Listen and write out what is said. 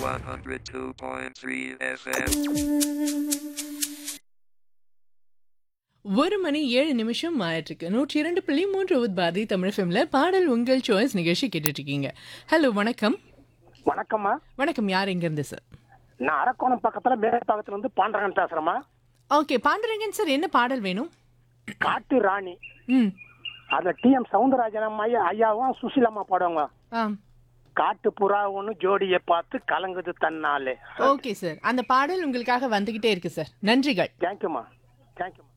102.3 FM. ஒரு மணி ஏழு நிமிஷம் ஆயிட்டிருக்கு நூற்றி இரண்டு புள்ளி மூன்று உத்பாதி தமிழ் ஃபிலிம்ல பாடல் உங்கள் சாய்ஸ் நிகழ்ச்சி கேட்டுட்டு இருக்கீங்க ஹலோ வணக்கம் வணக்கம்மா வணக்கம் யார் எங்கேருந்து சார் நான் அரக்கோணம் பக்கத்துல மேற்பாக்கத்துல இருந்து பாண்டரங்கன் பேசுறேம்மா ஓகே பாண்டுரங்கன் சார் என்ன பாடல் வேணும் காட்டு ராணி ம் அதுல டி எம் சவுந்தரராஜன் ஐயா ஐயாவும் சுசிலாம்மா பாடுவாங்க ஆ காட்டு புறா ஒண்ணு ஜோடியை பார்த்து கலங்குது தன்னாலே ஓகே சார் அந்த பாடல் உங்களுக்காக வந்துகிட்டே இருக்கு சார் நன்றிகள் தேங்க்யூம்மா தேங்க்யூம்மா